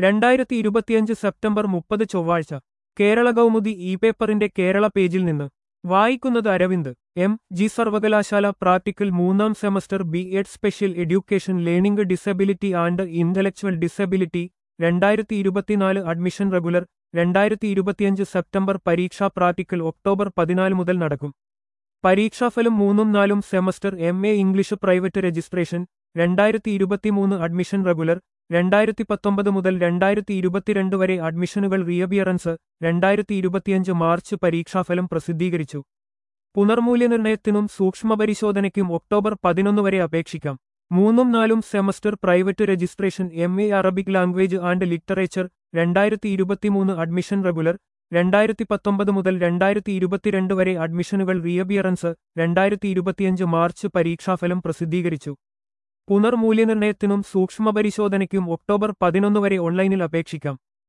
രണ്ടായിരത്തി ഇരുപത്തിയഞ്ച് സെപ്റ്റംബർ മുപ്പത് ചൊവ്വാഴ്ച കേരള കൗമുദി ഇ പേപ്പറിന്റെ കേരള പേജിൽ നിന്ന് വായിക്കുന്നത് അരവിന്ദ് എം ജി സർവകലാശാല പ്രാക്ടിക്കൽ മൂന്നാം semester B Ed special education learning disability and intellectual disability രണ്ടായിരത്തി ഇരുപത്തിനാല് അഡ്മിഷൻ റെഗുലർ രണ്ടായിരത്തി ഇരുപത്തിയഞ്ച് സെപ്റ്റംബർ പരീക്ഷാ പ്രാക്ടിക്കൽ ഒക്ടോബർ പതിനാല് മുതൽ നടക്കും പരീക്ഷാഫലം മൂന്നും നാലും semester M A English private registration രണ്ടായിരത്തി ഇരുപത്തിമൂന്ന് അഡ്മിഷൻ റെഗുലർ രണ്ടായിരത്തി പത്തൊമ്പത് മുതൽ രണ്ടായിരത്തി ഇരുപത്തിരണ്ട് വരെ അഡ്മിഷനുകൾ റീഅബിയറൻസ് രണ്ടായിരത്തി ഇരുപത്തിയഞ്ച് മാർച്ച് പരീക്ഷാഫലം പ്രസിദ്ധീകരിച്ചു പുനർമൂല്യനിർണയത്തിനും സൂക്ഷ്മപരിശോധനയ്ക്കും ഒക്ടോബർ പതിനൊന്ന് വരെ അപേക്ഷിക്കാം മൂന്നും നാലും semester private registration M A Arabic language and literature രണ്ടായിരത്തി ഇരുപത്തിമൂന്ന് അഡ്മിഷൻ റെഗുലർ രണ്ടായിരത്തി പത്തൊമ്പത് മുതൽ രണ്ടായിരത്തി ഇരുപത്തിരണ്ട് വരെ അഡ്മിഷനുകൾ റീഅബിയറൻസ് രണ്ടായിരത്തി ഇരുപത്തിയഞ്ച് മാർച്ച് പരീക്ഷാഫലം പ്രസിദ്ധീകരിച്ചു പുനർമൂല്യനിർണയത്തിനും സൂക്ഷ്മപരിശോധനയ്ക്കും ഒക്ടോബർ പതിനൊന്ന് വരെ ഓൺലൈനിൽ അപേക്ഷിക്കാം